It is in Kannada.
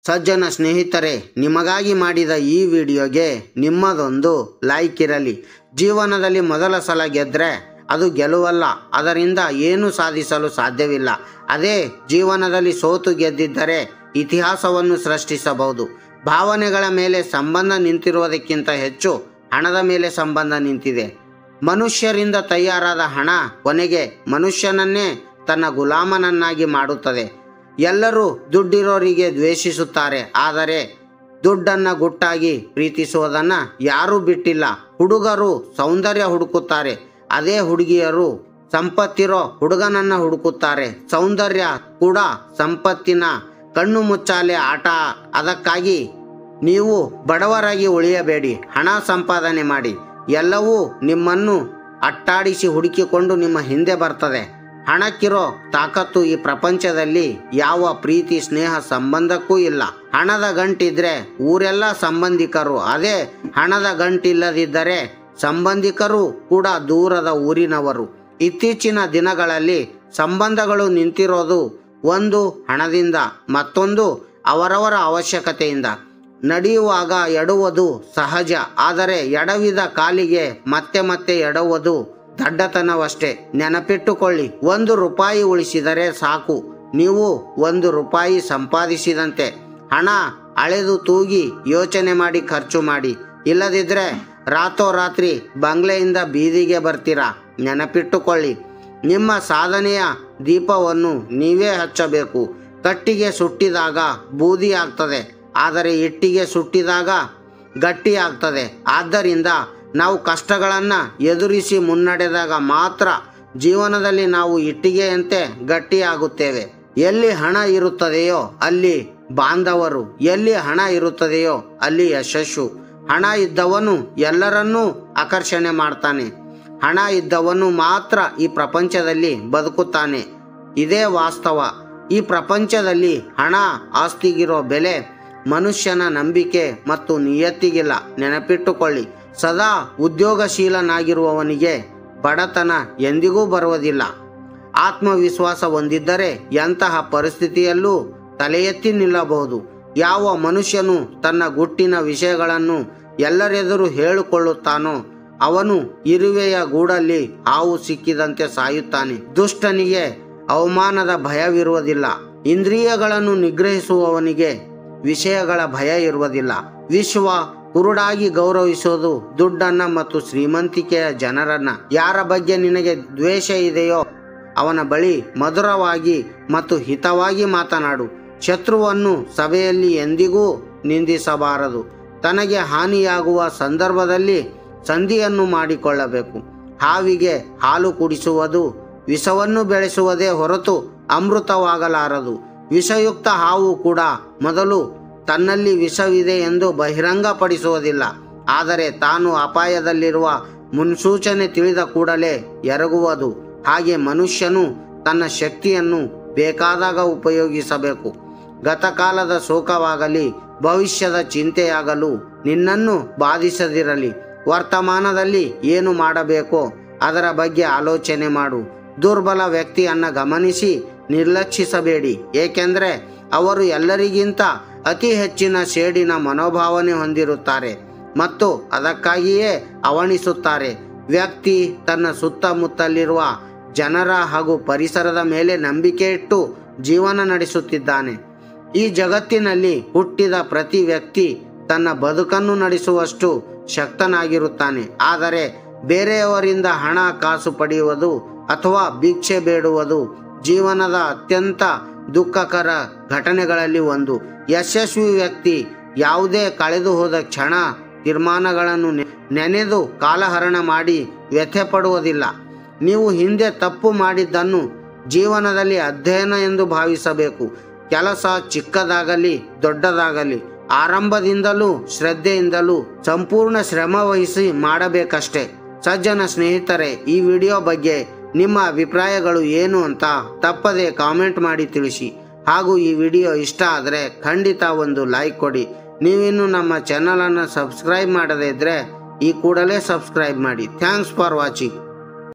ಸಜ್ಜನ ಸ್ನೇಹಿತರೆ ನಿಮಗಾಗಿ ಮಾಡಿದ ಈ ವಿಡಿಯೋಗೆ ನಿಮ್ಮದೊಂದು ಲೈಕ್ ಇರಲಿ ಜೀವನದಲ್ಲಿ ಮೊದಲ ಸಲ ಗೆದ್ರೆ ಅದು ಗೆಲುವಲ್ಲ ಅದರಿಂದ ಏನು ಸಾಧಿಸಲು ಸಾಧ್ಯವಿಲ್ಲ ಅದೇ ಜೀವನದಲ್ಲಿ ಸೋತು ಗೆದ್ದಿದ್ದರೆ ಇತಿಹಾಸವನ್ನು ಸೃಷ್ಟಿಸಬಹುದು ಭಾವನೆಗಳ ಮೇಲೆ ಸಂಬಂಧ ನಿಂತಿರುವುದಕ್ಕಿಂತ ಹೆಚ್ಚು ಹಣದ ಮೇಲೆ ಸಂಬಂಧ ನಿಂತಿದೆ ಮನುಷ್ಯರಿಂದ ತಯಾರಾದ ಹಣ ಕೊನೆಗೆ ಮನುಷ್ಯನನ್ನೇ ತನ್ನ ಗುಲಾಮನನ್ನಾಗಿ ಮಾಡುತ್ತದೆ ಎಲ್ಲರೂ ದುಡ್ಡಿರೋರಿಗೆ ದ್ವೇಷಿಸುತ್ತಾರೆ ಆದರೆ ದುಡ್ಡನ್ನ ಗುಟ್ಟಾಗಿ ಪ್ರೀತಿಸುವುದನ್ನ ಯಾರೂ ಬಿಟ್ಟಿಲ್ಲ ಹುಡುಗರು ಸೌಂದರ್ಯ ಹುಡುಕುತ್ತಾರೆ ಅದೇ ಹುಡುಗಿಯರು ಸಂಪತ್ತಿರೋ ಹುಡುಗನನ್ನ ಹುಡುಕುತ್ತಾರೆ ಸೌಂದರ್ಯ ಕೂಡ ಸಂಪತ್ತಿನ ಕಣ್ಣು ಮುಚ್ಚಾಲೆ ಆಟ ಅದಕ್ಕಾಗಿ ನೀವು ಬಡವರಾಗಿ ಉಳಿಯಬೇಡಿ ಹಣ ಸಂಪಾದನೆ ಮಾಡಿ ಎಲ್ಲವೂ ನಿಮ್ಮನ್ನು ಅಟ್ಟಾಡಿಸಿ ಹುಡುಕಿಕೊಂಡು ನಿಮ್ಮ ಹಿಂದೆ ಬರ್ತದೆ ಹಣಕ್ಕಿರೋ ತಾಕತ್ತು ಈ ಪ್ರಪಂಚದಲ್ಲಿ ಯಾವ ಪ್ರೀತಿ ಸ್ನೇಹ ಸಂಬಂಧಕ್ಕೂ ಇಲ್ಲ ಹಣದ ಗಂಟಿದ್ರೆ ಊರೆಲ್ಲ ಸಂಬಂಧಿಕರು ಅದೇ ಹಣದ ಗಂಟಿಲ್ಲದಿದ್ದರೆ ಸಂಬಂಧಿಕರು ಕೂಡ ದೂರದ ಊರಿನವರು ಇತ್ತೀಚಿನ ದಿನಗಳಲ್ಲಿ ಸಂಬಂಧಗಳು ನಿಂತಿರೋದು ಒಂದು ಹಣದಿಂದ ಮತ್ತೊಂದು ಅವರವರ ಅವಶ್ಯಕತೆಯಿಂದ ನಡೆಯುವಾಗ ಎಡುವುದು ಸಹಜ ಆದರೆ ಎಡವಿದ ಕಾಲಿಗೆ ಮತ್ತೆ ಮತ್ತೆ ಎಡುವುದು ದಡ್ಡತನವಷ್ಟೇ ನೆನಪಿಟ್ಟುಕೊಳ್ಳಿ ಒಂದು ರೂಪಾಯಿ ಉಳಿಸಿದರೆ ಸಾಕು ನೀವು ಒಂದು ರೂಪಾಯಿ ಸಂಪಾದಿಸಿದಂತೆ ಹಣ ಅಳೆದು ತೂಗಿ ಯೋಚನೆ ಮಾಡಿ ಖರ್ಚು ಮಾಡಿ ಇಲ್ಲದಿದ್ದರೆ ರಾತ್ರೋರಾತ್ರಿ ಬಂಗ್ಲೆಯಿಂದ ಬೀದಿಗೆ ಬರ್ತೀರಾ ನೆನಪಿಟ್ಟುಕೊಳ್ಳಿ ನಿಮ್ಮ ಸಾಧನೆಯ ದೀಪವನ್ನು ನೀವೇ ಹಚ್ಚಬೇಕು ಕಟ್ಟಿಗೆ ಸುಟ್ಟಿದಾಗ ಬೂದಿ ಆಗ್ತದೆ ಆದರೆ ಇಟ್ಟಿಗೆ ಸುಟ್ಟಿದಾಗ ಗಟ್ಟಿ ಆಗ್ತದೆ ಆದ್ದರಿಂದ ನಾವು ಕಷ್ಟಗಳನ್ನು ಎದುರಿಸಿ ಮುನ್ನಡೆದಾಗ ಮಾತ್ರ ಜೀವನದಲ್ಲಿ ನಾವು ಇಟ್ಟಿಗೆಯಂತೆ ಗಟ್ಟಿಯಾಗುತ್ತೇವೆ ಎಲ್ಲಿ ಹಣ ಇರುತ್ತದೆಯೋ ಅಲ್ಲಿ ಬಾಂಧವರು ಎಲ್ಲಿ ಹಣ ಇರುತ್ತದೆಯೋ ಅಲ್ಲಿ ಯಶಸ್ಸು ಹಣ ಇದ್ದವನು ಎಲ್ಲರನ್ನೂ ಆಕರ್ಷಣೆ ಮಾಡ್ತಾನೆ ಹಣ ಇದ್ದವನು ಮಾತ್ರ ಈ ಪ್ರಪಂಚದಲ್ಲಿ ಬದುಕುತ್ತಾನೆ ಇದೇ ವಾಸ್ತವ ಈ ಪ್ರಪಂಚದಲ್ಲಿ ಹಣ ಆಸ್ತಿಗಿರೋ ಬೆಲೆ ಮನುಷ್ಯನ ನಂಬಿಕೆ ಮತ್ತು ನಿಯತ್ತಿಗಿಲ್ಲ ನೆನಪಿಟ್ಟುಕೊಳ್ಳಿ ಸದಾ ಉದ್ಯೋಗಶೀಲನಾಗಿರುವವನಿಗೆ ಬಡತನ ಎಂದಿಗೂ ಬರುವುದಿಲ್ಲ ಆತ್ಮವಿಶ್ವಾಸ ಹೊಂದಿದ್ದರೆ ಎಂತಹ ಪರಿಸ್ಥಿತಿಯಲ್ಲೂ ತಲೆ ಎತ್ತಿ ನಿಲ್ಲಬಹುದು ಯಾವ ಮನುಷ್ಯನು ತನ್ನ ಗುಟ್ಟಿನ ವಿಷಯಗಳನ್ನು ಎಲ್ಲರೆದುರು ಹೇಳಿಕೊಳ್ಳುತ್ತಾನೋ ಅವನು ಇರುವೆಯ ಗೂಡಲ್ಲಿ ಹಾವು ಸಿಕ್ಕಿದಂತೆ ಸಾಯುತ್ತಾನೆ ದುಷ್ಟನಿಗೆ ಅವಮಾನದ ಭಯವಿರುವುದಿಲ್ಲ ಇಂದ್ರಿಯಗಳನ್ನು ನಿಗ್ರಹಿಸುವವನಿಗೆ ವಿಷಯಗಳ ಭಯ ಇರುವುದಿಲ್ಲ ವಿಶ್ವ ಕುರುಡಾಗಿ ಗೌರವಿಸೋದು ದುಡ್ಡನ್ನ ಮತ್ತು ಶ್ರೀಮಂತಿಕೆಯ ಜನರನ್ನ ಯಾರ ಬಗ್ಗೆ ನಿನಗೆ ದ್ವೇಷ ಇದೆಯೋ ಅವನ ಬಳಿ ಮಧುರವಾಗಿ ಮತ್ತು ಹಿತವಾಗಿ ಮಾತನಾಡು ಶತ್ರುವನ್ನು ಸಭೆಯಲ್ಲಿ ಎಂದಿಗೂ ನಿಂದಿಸಬಾರದು ತನಗೆ ಹಾನಿಯಾಗುವ ಸಂದರ್ಭದಲ್ಲಿ ಸಂಧಿಯನ್ನು ಮಾಡಿಕೊಳ್ಳಬೇಕು ಹಾವಿಗೆ ಹಾಲು ಕುಡಿಸುವುದು ವಿಷವನ್ನು ಬೆಳೆಸುವುದೇ ಹೊರತು ಅಮೃತವಾಗಲಾರದು ವಿಷಯುಕ್ತ ಹಾವು ಕೂಡ ಮೊದಲು ತನ್ನಲ್ಲಿ ವಿಷವಿದೆ ಎಂದು ಬಹಿರಂಗಪಡಿಸುವುದಿಲ್ಲ ಆದರೆ ತಾನು ಅಪಾಯದಲ್ಲಿರುವ ಮುನ್ಸೂಚನೆ ತಿಳಿದ ಕೂಡಲೇ ಎರಗುವುದು ಹಾಗೆ ಮನುಷ್ಯನು ತನ್ನ ಶಕ್ತಿಯನ್ನು ಬೇಕಾದಾಗ ಉಪಯೋಗಿಸಬೇಕು ಗತಕಾಲದ ಶೋಕವಾಗಲಿ ಭವಿಷ್ಯದ ಚಿಂತೆಯಾಗಲು ನಿನ್ನನ್ನು ಬಾಧಿಸದಿರಲಿ ವರ್ತಮಾನದಲ್ಲಿ ಏನು ಮಾಡಬೇಕೋ ಅದರ ಬಗ್ಗೆ ಆಲೋಚನೆ ಮಾಡು ದುರ್ಬಲ ವ್ಯಕ್ತಿಯನ್ನ ಗಮನಿಸಿ ನಿರ್ಲಕ್ಷಿಸಬೇಡಿ ಏಕೆಂದರೆ ಅವರು ಎಲ್ಲರಿಗಿಂತ ಅತಿ ಹೆಚ್ಚಿನ ಸೇಡಿನ ಮನೋಭಾವನೆ ಹೊಂದಿರುತ್ತಾರೆ ಮತ್ತು ಅದಕ್ಕಾಗಿಯೇ ಅವಣಿಸುತ್ತಾರೆ ವ್ಯಕ್ತಿ ತನ್ನ ಸುತ್ತಮುತ್ತಲಿರುವ ಜನರ ಹಾಗೂ ಪರಿಸರದ ಮೇಲೆ ನಂಬಿಕೆ ಇಟ್ಟು ಜೀವನ ನಡೆಸುತ್ತಿದ್ದಾನೆ ಈ ಜಗತ್ತಿನಲ್ಲಿ ಹುಟ್ಟಿದ ಪ್ರತಿ ವ್ಯಕ್ತಿ ತನ್ನ ಬದುಕನ್ನು ನಡೆಸುವಷ್ಟು ಶಕ್ತನಾಗಿರುತ್ತಾನೆ ಆದರೆ ಬೇರೆಯವರಿಂದ ಹಣ ಕಾಸು ಪಡೆಯುವುದು ಅಥವಾ ಭಿಕ್ಷೆ ಬೇಡುವುದು ಜೀವನದ ಅತ್ಯಂತ ದುಃಖಕರ ಘಟನೆಗಳಲ್ಲಿ ಒಂದು ಯಶಸ್ವಿ ವ್ಯಕ್ತಿ ಯಾವುದೇ ಕಳೆದು ಹೋದ ಕ್ಷಣ ತೀರ್ಮಾನಗಳನ್ನು ನೆನೆದು ಕಾಲಹರಣ ಮಾಡಿ ವ್ಯಥೆ ಪಡುವುದಿಲ್ಲ ನೀವು ಹಿಂದೆ ತಪ್ಪು ಮಾಡಿದ್ದನ್ನು ಜೀವನದಲ್ಲಿ ಅಧ್ಯಯನ ಎಂದು ಭಾವಿಸಬೇಕು ಕೆಲಸ ಚಿಕ್ಕದಾಗಲಿ ದೊಡ್ಡದಾಗಲಿ ಆರಂಭದಿಂದಲೂ ಶ್ರದ್ಧೆಯಿಂದಲೂ ಸಂಪೂರ್ಣ ಶ್ರಮ ವಹಿಸಿ ಮಾಡಬೇಕಷ್ಟೇ ಸಜ್ಜನ ಸ್ನೇಹಿತರೆ ಈ ವಿಡಿಯೋ ಬಗ್ಗೆ ನಿಮ್ಮ ಅಭಿಪ್ರಾಯಗಳು ಏನು ಅಂತ ತಪ್ಪದೆ ಕಾಮೆಂಟ್ ಮಾಡಿ ತಿಳಿಸಿ ಹಾಗೂ ಈ ವಿಡಿಯೋ ಇಷ್ಟ ಆದರೆ ಖಂಡಿತ ಒಂದು ಲೈಕ್ ಕೊಡಿ ನೀವಿನ್ನು ನಮ್ಮ ಚಾನಲನ್ನು ಸಬ್ಸ್ಕ್ರೈಬ್ ಮಾಡದೇ ಇದ್ದರೆ ಈ ಕೂಡಲೇ ಸಬ್ಸ್ಕ್ರೈಬ್ ಮಾಡಿ ಥ್ಯಾಂಕ್ಸ್ ಫಾರ್ ವಾಚಿಂಗ್